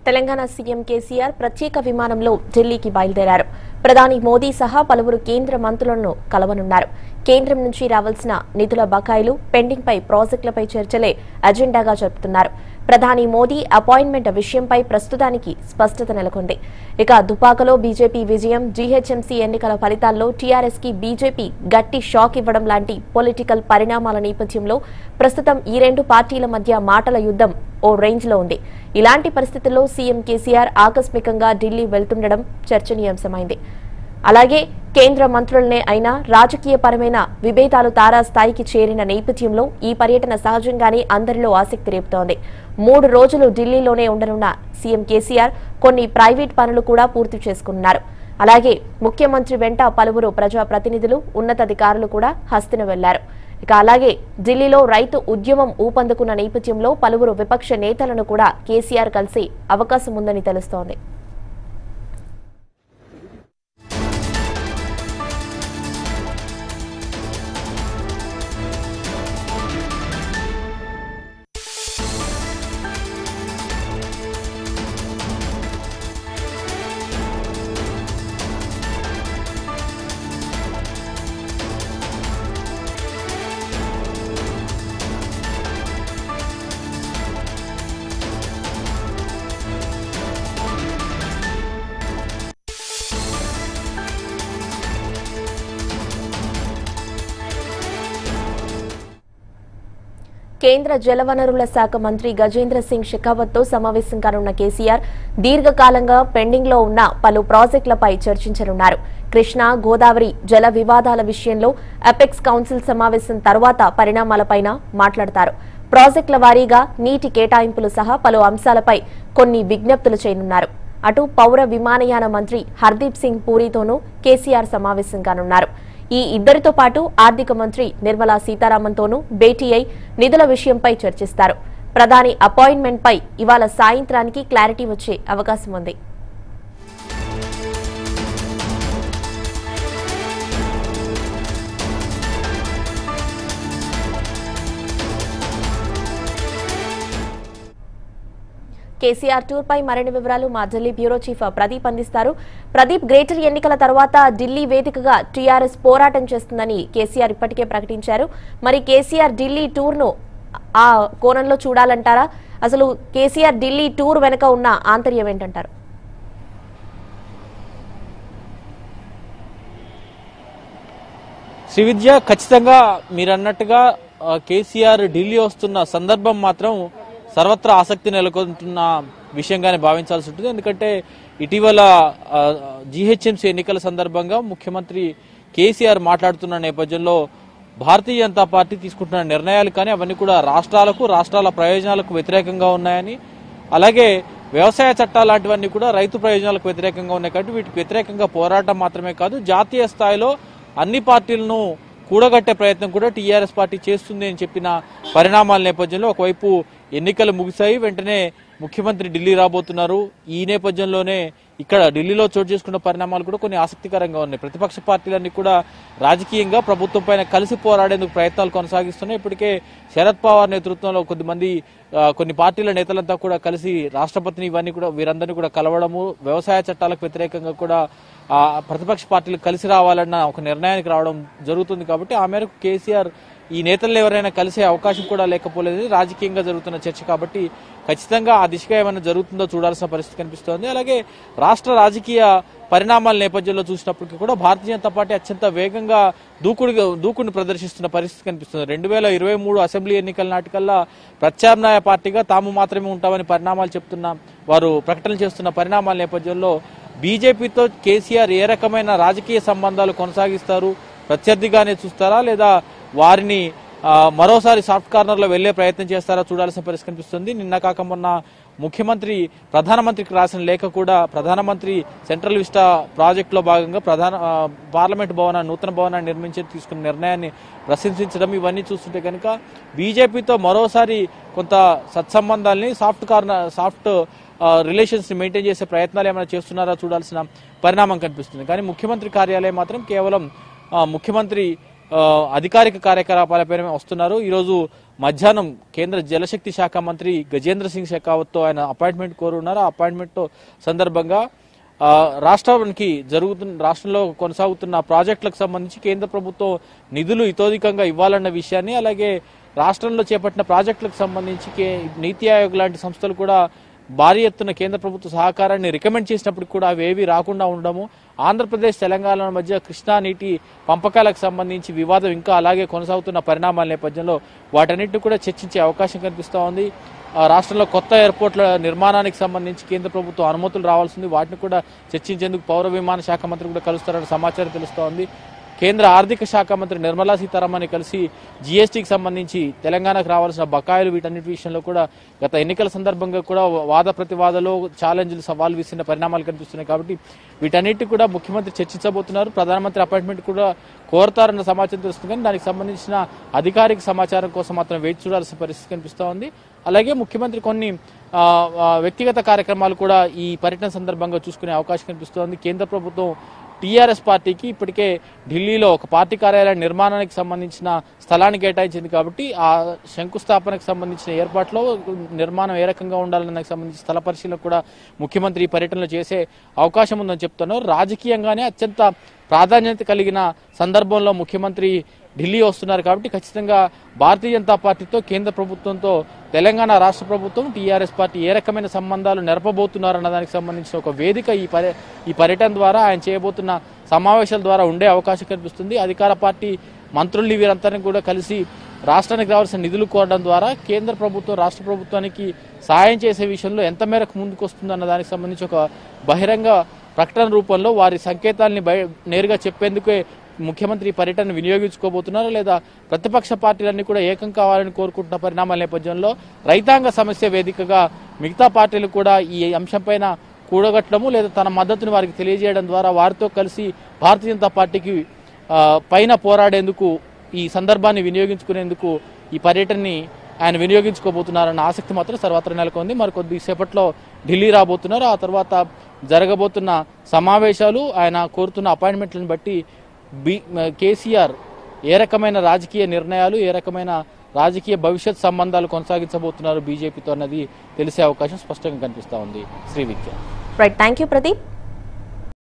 Telangana CM KCR ప్రత్యేక విమానంలో ఢిల్లీకి బయలుదేరారు ప్రధాని మోదీ సహా పలువురు కేంద్ర మంత్రులను కలవనున్నారు కేంద్రం నుంచి రావాల్సిన నిధుల బకాయిలు పెండింగ్ పై ప్రాజెక్టులపై చర్చలే అజెండాగా జరుపుతున్నారు ప్రధాని మోదీ అపాయింట్మెంట్ విషయంపై ప్రస్తుతానికి స్పష్టత నెలకొంది ఇక దుపాకలో బీజేపీ విజయం జీహెచ్ఎంసీ ఎన్నికల ఫలితాల్లో టీఆర్ఎస్ కి బీజేపీ గట్టి షాక్ ఇవ్వడం లాంటి పొలిటికల్ పరిణామాల నేపథ్యంలో ప్రస్తుతం ఈ రెండు పార్టీల మధ్య మాటల యుద్ధం ఓ రేంజ్ లో ఉంది ఇలాంటి పరిస్థితుల్లో సీఎం కేసీఆర్ ఆకస్మికంగా ఢిల్లీ వెళ్తుండడం చర్చనీయాంశమైంది అలాగే కేంద్ర మంత్రులనే అయినా రాజకీయపరమైన విభేదాలు తారాస్థాయికి చేరిన నేపథ్యంలో ఈ పర్యటన సహజంగానే అందరిలో ఆసక్తి రేపుతోంది మూడు రోజులు ఢిల్లీలోనే ఉండనున్న సీఎం కేసీఆర్ కొన్ని ప్రైవేట్ పనులు కూడా పూర్తి చేసుకున్నారు అలాగే ముఖ్యమంత్రి వెంట పలువురు ప్రజాప్రతినిధులు ఉన్నతాధికారులు కూడా హస్తిన వెళ్లారు ఇక అలాగే ఢిల్లీలో రైతు ఉద్యమం ఊపందుకున్న నేపథ్యంలో పలువురు విపక్ష నేతలను కూడా కేసీఆర్ కలిసి అవకాశం ఉందని తెలుస్తోంది కేంద్ర జలవనరుల శాఖ మంత్రి గజేంద్ర సింగ్ షెకావత్ తో సమావేశం కానున్న కేసీఆర్ దీర్ఘకాలంగా పెండింగ్ లో ఉన్న పలు ప్రాజెక్టులపై చర్చించనున్నారు కృష్ణా గోదావరి జల వివాదాల విషయంలో అపెక్స్ కౌన్సిల్ సమావేశం తర్వాత పరిణామాలపైన మాట్లాడతారు ప్రాజెక్టుల వారీగా నీటి కేటాయింపులు సహా పలు అంశాలపై కొన్ని విజ్ఞప్తులు చేయనున్నారు అటు పౌర విమానయాన మంత్రి హర్దీప్ సింగ్ పూరితోనూ కేసీఆర్ సమావేశం కానున్నారు ఈ ఇద్దరితో పాటు ఆర్థిక మంత్రి నిర్మలా సీతారామన్తోనూ భేటీ అయి నిధుల విషయంపై చర్చిస్తారు ప్రధాని అపాయింట్మెంట్పై ఇవాళ సాయంత్రానికి క్లారిటీ వచ్చే అవకాశం ఉంది కేసీఆర్ టూర్ పై మరిన్ని వివరాలు మా ఢిల్లీ బ్యూరో చీఫ్ ప్రదీప్ అందిస్తారు ప్రదీప్ గ్రేటర్ ఎన్నికల తర్వాత ఢిల్లీ వేదికగా టీఆర్ఎస్ పోరాటం చేస్తుందని కేసీఆర్ ఇప్పటికే ప్రకటించారు మరి కేసీఆర్ ఢిల్లీ టూర్ ను ఆ కోణంలో చూడాలంటారా అసలు కేసీఆర్ ఢిల్లీ టూర్ వెనుక ఉన్న ఆంతర్యం ఏంటంటారు శ్రీవిద్య ఖచ్చితంగా మీరు అన్నట్టుగా ఆ, కేసీఆర్ ఢిల్లీ వస్తున్న సందర్భం మాత్రం సర్వత్రా ఆసక్తి నెలకొంటున్న విషయంగానే భావించాల్సి ఉంటుంది ఎందుకంటే ఇటీవల జీహెచ్ఎంసీ ఎన్నికల సందర్భంగా ముఖ్యమంత్రి కేసీఆర్ మాట్లాడుతున్న నేపథ్యంలో భారతీయ జనతా పార్టీ తీసుకుంటున్న నిర్ణయాలు కానీ అవన్నీ కూడా రాష్ట్రాలకు రాష్ట్రాల ప్రయోజనాలకు వ్యతిరేకంగా ఉన్నాయని అలాగే వ్యవసాయ చట్టాలు లాంటివన్నీ కూడా రైతు ప్రయోజనాలకు వ్యతిరేకంగా ఉన్నాయి కాబట్టి వీటికి వ్యతిరేకంగా పోరాటం మాత్రమే కాదు జాతీయ స్థాయిలో అన్ని పార్టీలను కూడగట్టే ప్రయత్నం కూడా టీఆర్ఎస్ పార్టీ చేస్తుంది అని చెప్పిన పరిణామాల నేపథ్యంలో ఒకవైపు ఎన్నికలు ముగిశాయి వెంటనే ముఖ్యమంత్రి ఢిల్లీ రాబోతున్నారు ఈ నేపథ్యంలోనే ఇక్కడ ఢిల్లీలో చోటు చేసుకున్న పరిణామాలు కూడా కొన్ని ఆసక్తికరంగా ఉన్నాయి ప్రతిపక్ష పార్టీలన్నీ కూడా రాజకీయంగా ప్రభుత్వం పైన కలిసి పోరాడేందుకు ప్రయత్నాలు కొనసాగిస్తున్నాయి ఇప్పటికే శరద్ పవార్ నేతృత్వంలో కొద్దిమంది ఆ, కొన్ని పార్టీల నేతలంతా కూడా కలిసి రాష్ట్రపతిని ఇవన్నీ కూడా వీరందరినీ కూడా కలవడము వ్యవసాయ చట్టాలకు వ్యతిరేకంగా కూడా ఆ ప్రతిపక్ష పార్టీలు కలిసి రావాలన్న ఒక నిర్ణయానికి రావడం జరుగుతుంది కాబట్టి ఆ మేరకు కేసీఆర్ ఈ నేతలు ఎవరైనా కలిసే అవకాశం కూడా లేకపోలేదు రాజకీయంగా జరుగుతున్న చర్చ కాబట్టి ఖచ్చితంగా ఆ దిశగా ఏమైనా జరుగుతుందో చూడాల్సిన పరిస్థితి కనిపిస్తోంది అలాగే రాష్ట్ర రాజకీయ పరిణామాల నేపథ్యంలో చూసినప్పటికీ కూడా భారతీయ జనతా పార్టీ అత్యంత వేగంగా దూకుడుగా దూకుడుని ప్రదర్శిస్తున్న పరిస్థితి కనిపిస్తుంది రెండు వేల ఇరవై మూడు అసెంబ్లీ ఎన్నికల నాటికల్లా ప్రత్యామ్నాయ పార్టీగా తాము మాత్రమే ఉంటామని పరిణామాలు చెప్తున్న వారు ప్రకటనలు చేస్తున్న పరిణామాల నేపథ్యంలో బీజేపీతో కేసీఆర్ ఏ రకమైన రాజకీయ సంబంధాలు కొనసాగిస్తారు ప్రత్యర్థిగానే చూస్తారా లేదా వారిని ఆ, మరోసారి సాఫ్ట్ కార్నర్ లో వెళ్లే ప్రయత్నం చేస్తారా చూడాల్సిన పరిస్థితి కనిపిస్తుంది నిన్న కాక మొన్న ముఖ్యమంత్రి ప్రధానమంత్రికి రాసిన లేఖ కూడా ప్రధానమంత్రి సెంట్రల్ విస్టా ప్రాజెక్ట్ లో భాగంగా ప్రధాన ఆ, పార్లమెంట్ భవన నూతన భవనాన్ని నిర్మించే తీసుకున్న నిర్ణయాన్ని ప్రశంసించడం ఇవన్నీ చూస్తుంటే కనుక బీజేపీతో మరోసారి కొంత సత్సంబంధాల్ని సాఫ్ట్ కార్నర్ సాఫ్ట్ రిలేషన్స్ ని మెయింటైన్ చేసే ప్రయత్నాలు ఏమైనా చేస్తున్నారా చూడాల్సిన పరిణామం కనిపిస్తుంది కానీ ముఖ్యమంత్రి కార్యాలయం మాత్రం కేవలం ఆ, ముఖ్యమంత్రి ఆ, అధికారిక కార్యకలాపాలపై వస్తున్నారు ఈరోజు మధ్యాహ్నం కేంద్ర జలశక్తి శాఖ మంత్రి గజేంద్ర సింగ్ షెకావత్తో ఆయన అపాయింట్మెంట్ కోరున్నారు ఆ అపాయింట్మెంట్ సందర్భంగా ఆ, రాష్ట్రానికి జరుగుతున్న రాష్ట్రంలో కొనసాగుతున్న ప్రాజెక్టులకు సంబంధించి కేంద్ర ప్రభుత్వం నిధులు ఇతోధికంగా ఇవ్వాలన్న విషయాన్ని అలాగే రాష్ట్రంలో చేపట్టిన ప్రాజెక్టులకు సంబంధించి కే- నీతి ఆయోగ్ లాంటి సంస్థలు కూడా భారీ ఎత్తున కేంద్ర ప్రభుత్వ సహకారాన్ని రికమెండ్ చేసినప్పుడు కూడా అవి ఏవి రాకుండా ఉండడము ఆంధ్రప్రదేశ్ తెలంగాణ మధ్య కృష్ణా నీటి పంపకాలకు సంబంధించి వివాదం ఇంకా అలాగే కొనసాగుతున్న పరిణామాల నేపథ్యంలో వాటన్నిటిని కూడా చర్చించే అవకాశం కనిపిస్తూ ఉంది ఆ రాష్ట్రంలో కొత్త ఎయిర్పోర్ట్ల నిర్మాణానికి సంబంధించి కేంద్ర ప్రభుత్వం అనుమతులు రావాల్సింది వాటిని కూడా చర్చించేందుకు పౌర విమాన శాఖ మంత్రి కూడా కలుస్తారన్న సమాచారం తెలుస్తోంది కేంద్ర ఆర్థిక శాఖ మంత్రి నిర్మలా సీతారామన్ కలిసి జీఎస్టీకి సంబంధించి తెలంగాణకు రావాల్సిన బకాయిలు వీటన్నిటి విషయంలో కూడా గత ఎన్నికల సందర్భంగా కూడా వాద ప్రతివాదలో ఛాలెంజ్లు సవాల్ విసిన పరిణామాలు కనిపిస్తున్నాయి కాబట్టి వీటన్నిటి కూడా ముఖ్యమంత్రి చర్చించబోతున్నారు ప్రధానమంత్రి అపాయింట్మెంట్ కూడా కోరతారన్న సమాచారం తెలుస్తుంది కానీ దానికి సంబంధించిన అధికారిక సమాచారం కోసం మాత్రం వేచి చూడాల్సిన పరిస్థితి కనిపిస్తూ ఉంది అలాగే ముఖ్యమంత్రి కొన్ని ఆ, ఆ, వ్యక్తిగత కార్యక్రమాలు కూడా ఈ పర్యటన సందర్భంగా చూసుకునే అవకాశం కనిపిస్తోంది కేంద్ర ప్రభుత్వం టీఆర్ఎస్ పార్టీకి ఇప్పటికే ఢిల్లీలో ఒక పార్టీ కార్యాలయ నిర్మాణానికి సంబంధించిన స్థలాన్ని కేటాయించింది కాబట్టి ఆ శంకుస్థాపనకు సంబంధించిన ఏర్పాట్లో నిర్మాణం ఏ రకంగా ఉండాలన్న దానికి సంబంధించి స్థల పరిశీలన కూడా ముఖ్యమంత్రి ఈ పర్యటనలో చేసే అవకాశం ఉందని చెప్తున్నారు రాజకీయంగానే అత్యంత ప్రాధాన్యత కలిగిన సందర్భంలో ముఖ్యమంత్రి ఢిల్లీ వస్తున్నారు కాబట్టి ఖచ్చితంగా భారతీయ జనతా పార్టీతో కేంద్ర ప్రభుత్వంతో తెలంగాణ రాష్ట్ర ప్రభుత్వం టీఆర్ఎస్ పార్టీ ఏ రకమైన సంబంధాలు నెరపబోతున్నారన్న దానికి సంబంధించిన ఒక వేదిక ఈ పర్య ఈ పర్యటన ద్వారా ఆయన చేయబోతున్న సమావేశాల ద్వారా ఉండే అవకాశం కనిపిస్తుంది అధికార పార్టీ మంత్రుల్ని వీరందరినీ కూడా కలిసి రాష్ట్రానికి రావాల్సిన నిధులు కోరడం ద్వారా కేంద్ర ప్రభుత్వం రాష్ట్ర ప్రభుత్వానికి సహాయం చేసే విషయంలో ఎంత మేరకు ముందుకు వస్తుందన్న దానికి సంబంధించి ఒక బహిరంగ ప్రకటన రూపంలో వారి సంకేతాల్ని బయ నేరుగా చెప్పేందుకే ముఖ్యమంత్రి ఈ పర్యటన వినియోగించుకోబోతున్నారు లేదా ప్రతిపక్ష పార్టీలన్నీ కూడా ఏకం కావాలని కోరుకుంటున్న పరిణామాల నేపథ్యంలో రైతాంగ సమస్య వేదికగా మిగతా పార్టీలు కూడా ఈ అంశంపైన కూడగట్టడము లేదా తన మద్దతుని వారికి తెలియజేయడం ద్వారా వారితో కలిసి భారతీయ జనతా పార్టీకి ఆ, పైన పోరాడేందుకు ఈ సందర్భాన్ని వినియోగించుకునేందుకు ఈ పర్యటనని ఆయన వినియోగించుకోబోతున్నారన్న ఆసక్తి మాత్రం సర్వత్రా నెలకొంది మరి కొద్దిసేపట్లో ఢిల్లీ రాబోతున్నారు ఆ తర్వాత జరగబోతున్న సమావేశాలు ఆయన కోరుతున్న అపాయింట్మెంట్లను బట్టి బి కేసీఆర్ ఏ రకమైన రాజకీయ నిర్ణయాలు ఏ రకమైన రాజకీయ భవిష్యత్ సంబంధాలు కొనసాగించబోతున్నారు బీజేపీతో అన్నది తెలిసే అవకాశం స్పష్టంగా కనిపిస్తా ఉంది Sri Vidya right thank you Pradeep